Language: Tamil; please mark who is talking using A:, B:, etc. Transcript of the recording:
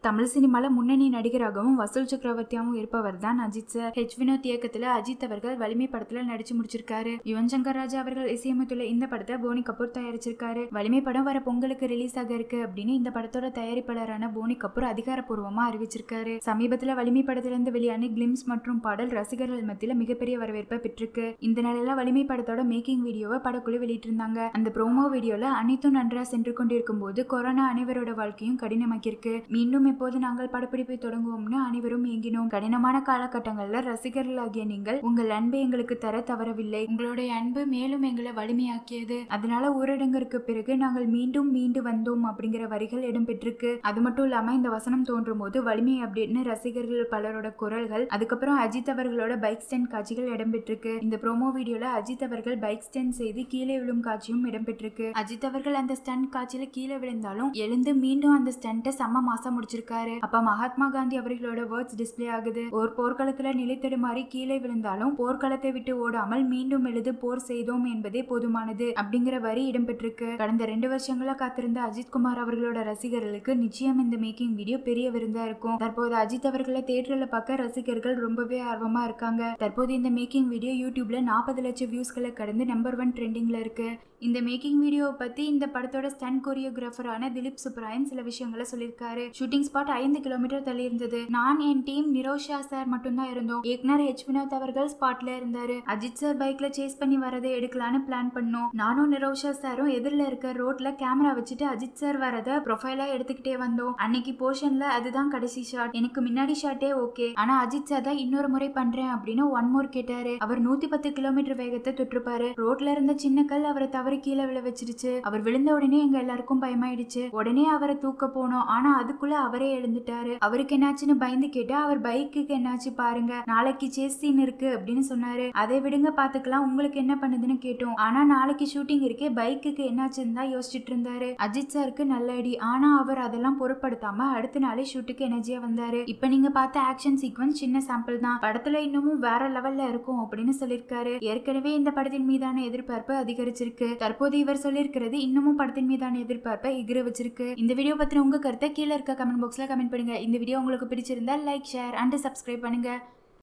A: தமிழ் சினிமால முன்னணி நடிகராகவும் வசூல் சக்கரவர்த்தியாகவும் இருப்பவர் தான் அஜித் சார் ஹெச் வினோத் இயக்கத்துல அஜித் அவர்கள் வலிமை படத்துல நடிச்சு முடிச்சிருக்காரு யுவன் சங்கர் ராஜா அவர்கள் இசையமைத்துள்ள இந்த படத்தை போனி கபூர் தயாரிச்சிருக்காரு வலிமை படம் வர பொங்கலுக்கு ரிலீஸ் ஆக இருக்கு அப்படின்னு இந்த படத்தோட தயாரிப்பாளரான போனி கபூர் அதிகாரப்பூர்வமா அறிவிச்சிருக்காரு சமீபத்துல வலிமை படத்திலிருந்து வெளியான கிளிம்ஸ் மற்றும் பாடல் ரசிகர்கள் மத்தியில மிகப்பெரிய வரவேற்பை பெற்றிருக்கு இந்த நிலையில வலிமை படத்தோட மேக்கிங் வீடியோவை படக்குழு வெளியிட்டிருந்தாங்க அந்த ப்ரோமோ வீடியோல அனைத்தும் நன்றா சென்று கொண்டிருக்கும் போது கொரோனா அனைவரோட வாழ்க்கையும் கடினமாக்கியிருக்கு மீண்டும் எப்போது நாங்கள் படப்பிடிப்பை தொடங்குவோம்னு அனைவரும் இயங்கினோம் கடினமான காலகட்டங்கள்ல ரசிகர்களாகிய நீங்கள் உங்கள் அன்பை எங்களுக்கு தர தவறவில்லை உங்களுடைய அன்பு மேலும் எங்களை வலிமையாக்கியது அதனால ஊரடங்கிற்கு பிறகு நாங்கள் மீண்டும் மீண்டு வந்தோம் அப்படிங்கிற வரிகள் இடம்பெற்றிருக்கு அது மட்டும் இல்லாம இந்த வசனம் தோன்றும் போது வலிமை அப்படின்னு ரசிகர்கள் பலரோட குரல்கள் அதுக்கப்புறம் அஜித் அவர்களோட பைக் ஸ்டண்ட் காட்சிகள் இடம்பெற்றிருக்கு இந்த ப்ரோமோ வீடியோல அஜித் அவர்கள் பைக் ஸ்டண்ட் செய்து கீழே விழும் காட்சியும் இடம்பெற்றிருக்கு அஜித் அவர்கள் அந்த ஸ்டண்ட் காட்சியில கீழே விழுந்தாலும் எழுந்து மீண்டும் அந்த ஸ்டண்ட்டை செம்ம மாசம் முடிச்சிருக்காரு அப்ப மகாத்மா காந்தி அவர்களோட வேர்ட்ஸ் டிஸ்ப்ளே ஆகுது ஒரு போர்க்களத்துல நிலைத்தடுமாறி கீழே விழுந்தாலும் போர்க்களத்தை விட்டு ஓடாமல் மீண்டும் எழுது போர் செய்தோம் என்பதே போதுமானது அப்படிங்கிற வரி இடம்பெற்றிருக்கு கடந்த ரெண்டு வருஷங்களா காத்திருந்த அஜித் குமார் அவர்களோட ரசிகர்களுக்கு நிச்சயம் இந்த மேக்கிங் வீடியோ பெரிய விருந்தா இருக்கும் தற்போது அஜித் அவர்களை தேட்டர்ல பார்க்க ரசிகர்கள் ரொம்பவே ஆர்வமா இருக்காங்க தற்போது இந்த மேக்கிங் வீடியோ யூடியூப்ல நாற்பது லட்சம் வியூஸ்களை கடந்து நம்பர் ஒன் ட்ரெண்டிங்ல இருக்கு இந்த மேக்கிங் வீடியோவை பத்தி இந்த படத்தோட ஸ்டன் கோரியோகிராஃபரான திலீப் சுப்ராயன் சில விஷயங்களை சொல்லியிருக்காரு ஷூட்டிங் ஸ்பாட் ஐந்து கிலோமீட்டர் தள்ளி இருந்தது நான் என் டீம் நிரோஷா சார் மட்டும்தான் இருந்தோம் இயக்குனர் ஹெச் வினோத் அவர்கள் ஸ்பாட்ல இருந்தாரு அஜித் சார் பைக்ல சேஸ் பண்ணி வரதை எடுக்கலான்னு பிளான் பண்ணோம் நானும் நிரோஷா சாரும் எதிரில் இருக்க ரோட்ல கேமரா வச்சுட்டு அஜித் சார் வரத ப்ரொஃபைலா எடுத்துக்கிட்டே வந்தோம் அன்னைக்கு போர்ஷன்ல அதுதான் கடைசி ஷாட் எனக்கு முன்னாடி ஷாட்டே ஓகே ஆனா அஜித் சார் தான் இன்னொரு முறை பண்றேன் அப்படின்னு ஒன் மோர் கேட்டாரு அவர் நூத்தி பத்து கிலோமீட்டர் வேகத்தை தொட்டிருப்பாரு ரோட்ல இருந்த சின்ன கல் அவரை தவறி கீழே விழ வச்சிருச்சு அவர் விழுந்த உடனே எங்க எல்லாருக்கும் பயமாயிடுச்சு உடனே அவரை தூக்க போனோம் ஆனா அதுக்குள்ள அவரே எழுந்துட்டாரு அவருக்கு என்னாச்சுன்னு பயந்து கேட்டா அவர் பைக்குக்கு என்னாச்சு பாருங்க நாளைக்கு சேஸ் சீன் இருக்கு அப்படின்னு சொன்னாரு அதை விடுங்க பாத்துக்கலாம் உங்களுக்கு என்ன பண்ணுதுன்னு கேட்டோம் ஆனா நாளைக்கு ஷூட்டிங் இருக்கே பைக்குக்கு என்னாச்சுன்னு தான் யோசிச்சுட்டு இருந்தாரு அஜித் சாருக்கு நல்ல அடி ஆனா அவர் அதெல்லாம் பொருட்படுத்தாம அடுத்த நாளே ஷூட்டுக்கு எனர்ஜியா வந்தாரு இப்ப நீங்க பார்த்த ஆக்ஷன் சீக்வன்ஸ் சின்ன சாம்பிள் தான் படத்துல இன்னமும் வேற லெவல்ல இருக்கும் அப்படின்னு சொல்லியிருக்காரு ஏற்கனவே இந்த படத்தின் மீதான எதிர்பார்ப்பு அதிகரிச்சிருக்கு தற்போது இவர் சொல்லியிருக்கிறது இன்னமும் படத்தின் மீதான எதிர்பார்ப்பை எகிர வச்சிருக்கு இந்த வீடியோ பத்தின உங்க கருத்தை கீழே இருக்க கமெண்ட் பாக்ஸ்ல கமெண்ட் பண்ணுங்க இந்த வீடியோ உங்களுக்கு பிடிச்சிருந்தா லைக் ஷேர் அண்ட் சப்ஸ்கிரைப் பண்ணுங்க